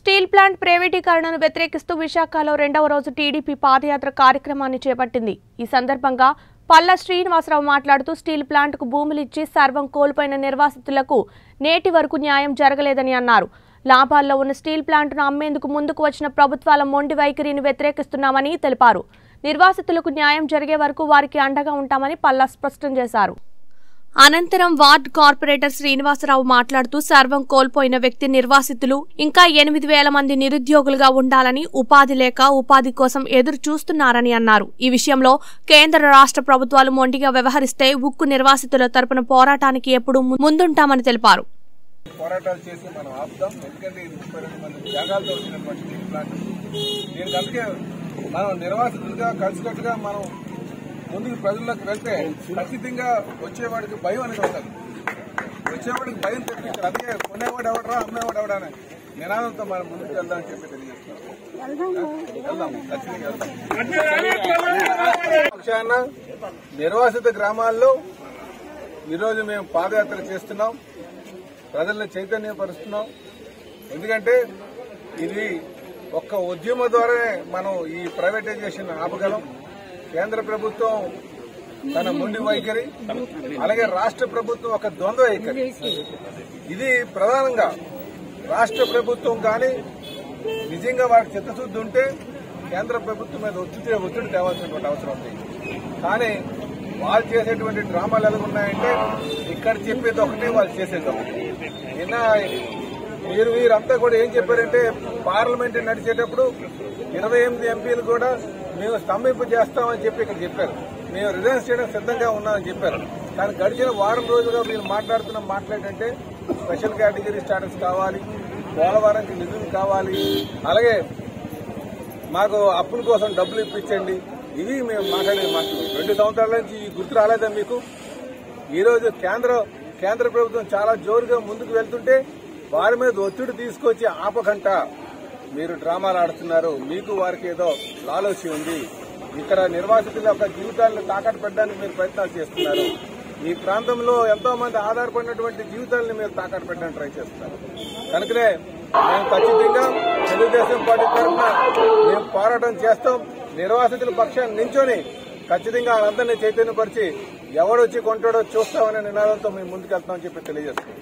steel plant ప్రైవేటీకరణను వ్యతిరేకిస్తూ విశాఖలో రెండవ రోజు టీడీపీ పాదయాత్ర కార్యక్రమాన్ని చేపట్టింది ఈ సందర్భంగా పల్ల శ్రీనివాసరావు మాట్లాడుతూ స్టీల్ ప్లాంట్కు భూములిచ్చి సర్వం కోల్పోయిన నిర్వాసితులకు నేటి వరకు న్యాయం జరగలేదని అన్నారు లాభాల్లో ఉన్న స్టీల్ ప్లాంట్ను అమ్మేందుకు ముందుకు వచ్చిన ప్రభుత్వాల మొండి వైఖరిని వ్యతిరేకిస్తున్నామని తెలిపారు నిర్వాసితులకు న్యాయం జరిగే వరకు వారికి అండగా ఉంటామని పల్లా స్పష్టం చేశారు అనంతరం వార్డ్ కార్పొరేటర్ శ్రీనివాసరావు మాట్లాడుతూ సర్వం కోల్పోయిన వ్యక్తి నిర్వాసితులు ఇంకా ఎనిమిది వేల మంది నిరుద్యోగులుగా ఉండాలని ఉపాధి లేక ఉపాధి కోసం ఎదురు చూస్తున్నారని అన్నారు ఈ విషయంలో కేంద్ర రాష్ట్ర ప్రభుత్వాలు మొండిగా వ్యవహరిస్తే ఉక్కు నిర్వాసితుల తరపున పోరాటానికి ఎప్పుడూ ము- ముందుంటామని తెలిపారు పోరాటాలు చేసి మనం ఆపుదాం ఎందుకంటే ఇది ముప్పై రెండు మంది త్యాగాలతో వచ్చినటువంటి స్టీల్ ప్లాంట్ దీనికి అందుకే మనం నిర్వాసితులుగా కలిసికట్టుగా మనం ముందుకు ప్రజల్లోకి వెళ్తే ఖచ్చితంగా వచ్చేవాడికి భయం అనేది ఉంటుంది వచ్చేవాడికి భయం తెప్పించారు అందుకే కొనేవాడు ఎవడరా అమ్మేవాడు ఎవడా అని నినాదంతో మనం ముందుకు వెళ్దామని చెప్పి తెలియజేస్తున్నాం వెళ్దాం ఖచ్చితంగా వెళ్దాం పక్షాన నిర్వాసిత గ్రామాల్లో ఈరోజు మేము పాదయాత్ర చేస్తున్నాం ప్రజల్ని చైతన్యపరుస్తున్నాం ఎందుకంటే ఇది ఒక్క ఉద్యమం ద్వారానే మనం ఈ ప్రైవేటైజేషన్ ఆపగలం కేంద్ర ప్రభుత్వం తన ముండి వైఖరి అలాగే రాష్ట్ర ప్రభుత్వం ఒక ద్వంద్వ వైఖరి ఇది ప్రధానంగా రాష్ట్ర ప్రభుత్వం కానీ నిజంగా వారికి చిత్తశుద్ధి ఉంటే కేంద్ర ప్రభుత్వం మీద ఒత్తిడి ఒత్తిడి తేవాల్సినటువంటి అవసరం ఉంది కానీ వాళ్ళు చేసేటువంటి డ్రామాలు ఎలా ఉన్నాయంటే ఇక్కడ చెప్పేది ఒకటి వాళ్ళు చేసేది ఒకటి నిన్న మీరు వీరంతా కూడా ఏం చెప్పారంటే పార్లమెంట్ నడిచేటప్పుడు ఇరవై ఎనిమిది ఎంపీలు కూడా మేము స్తంభింపు చేస్తామని చెప్పి ఇక్కడ చెప్పారు మేము రిజైన్ చేయడం సిద్ధంగా ఉన్నామని చెప్పారు కానీ గడిచిన వారం రోజులుగా మీరు మాట్లాడుతున్న మాట్లాడంటే స్పెషల్ కేటగిరీ స్టాటస్ కావాలి పోలవరంకి నిధులు కావాలి అలాగే మాకు అప్పుల కోసం డబ్బులు ఇప్పించండి ఇవి మేము మాట్లాడే మాటలు రెండు సంవత్సరాల నుంచి ఈ గుర్తు రాలేదా మీకు ఈ రోజు కేంద్ర కేంద్ర ప్రభుత్వం చాలా జోరుగా ముందుకు వెళ్తుంటే వారి మీద ఒత్తిడి తీసుకొచ్చి ఆపకంట మీరు డ్రామాలు ఆడుతున్నారు మీకు వారికి ఏదో లాలోచి ఉంది ఇక్కడ నిర్వాసితుల యొక్క జీవితాలను తాకట్టు పెట్టడానికి మీరు ప్రయత్నాలు చేస్తున్నారు ఈ ప్రాంతంలో ఎంతో మంది ఆధారపడినటువంటి జీవితాలను మీరు తాకట్టు పెట్టడానికి ట్రై చేస్తున్నారు కనుకనే మేము ఖచ్చితంగా తెలుగుదేశం పార్టీ తరఫున మేము పోరాటం చేస్తాం నిర్వాసితుల పక్షాన్ని నించొని ఖచ్చితంగా వాళ్ళందరినీ చైతన్యపరిచి ఎవడొచ్చి కొంటాడో చూస్తామనే నినాదంతో మేము ముందుకెళ్తామని చెప్పి తెలియజేస్తున్నాం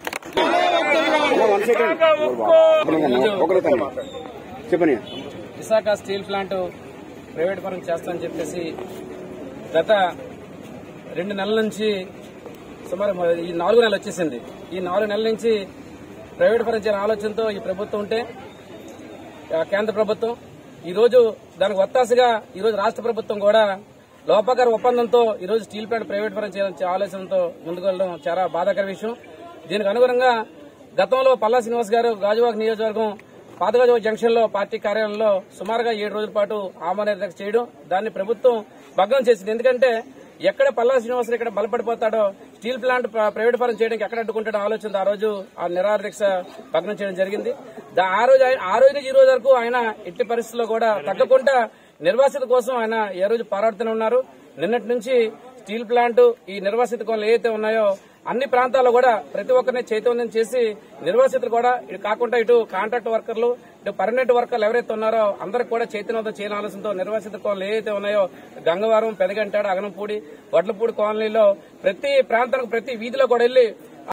చెప్పని విశాఖ స్టీల్ ప్లాంట్ ప్రైవేట్ పరం చేస్తామని చెప్పేసి గత రెండు నెలల నుంచి సుమారు మ- ఈ నాలుగు నెలలు వచ్చేసింది ఈ నాలుగు నెలల నుంచి ప్రైవేట్ పరం చేయాలని ఆలోచనతో ఈ ప్రభుత్వం ఉంటే ఆ, కేంద్ర ప్రభుత్వం ఈ రోజు దానికి ఒత్తాసగా ఈ రోజు రాష్ట్ర ప్రభుత్వం కూడా లోపాకర ఒప్పందంతో ఈ రోజు స్టీల్ ప్లాంట్ ప్రైవేట్ పరం చేయాలని ఆలోచనతో ముందుకు వెళ్ళడం చాలా బాధాకర విషయం దీనికి అనుగుణంగా గతంలో పల్లా శ్రీనివాస్ గారు గాజువాక నియోజకవర్గం పాతగాజువాక జంక్షన్ లో పార్టీ కార్యాలయంలో సుమారుగా ఏడు రోజుల పాటు ఆమరణ దీక్ష చేయడం దాన్ని ప్రభుత్వం భగ్నం చేసింది ఎందుకంటే ఎక్కడ పల్లా శ్రీనివాసరావు ఇక్కడ బలపడిపోతాడో స్టీల్ ప్లాంట్ ప్ర- ప్రైవేట్ పరం చేయడానికి ఎక్కడ అడ్డుకుంటాడో ఆలోచన ఆ రోజు ఆ నిరాహార దీక్ష భగ్నం చేయడం జరిగింది దా- ఆ రోజు ఆయన- ఆ రోజు నుంచి ఈ రోజు వరకు ఆయన ఎట్టి పరిస్థితుల్లో కూడా తగ్గకుండా నిర్వాసిత కోసం ఆయన ఏ రోజు పోరాడుతూనే ఉన్నారు నిన్నటి నుంచి స్టీల్ ప్లాంట్ ఈ నిర్వాసిత కోన్లు ఏవైతే ఉన్నాయో అన్ని ప్రాంతాల్లో కూడా ప్రతి ఒక్కరిని చైతన్యం చేసి నిర్వాసితులు కూడా ఇటు కాకుండా ఇటు కాంట్రాక్ట్ వర్కర్లు ఇటు పర్మనెంట్ వర్కర్లు ఎవరైతే ఉన్నారో అందరికి కూడా చైతన్యంతో చేయని ఆలోచనతో నిర్వాసిత కోన్లు ఏవైతే ఉన్నాయో గంగవరం పెదగంటాడు అగనంపూడి వడ్లపూడి కాలనీలో ప్రతి ప్రాంతానికి ప్రతి వీధిలో కూడా వెళ్లి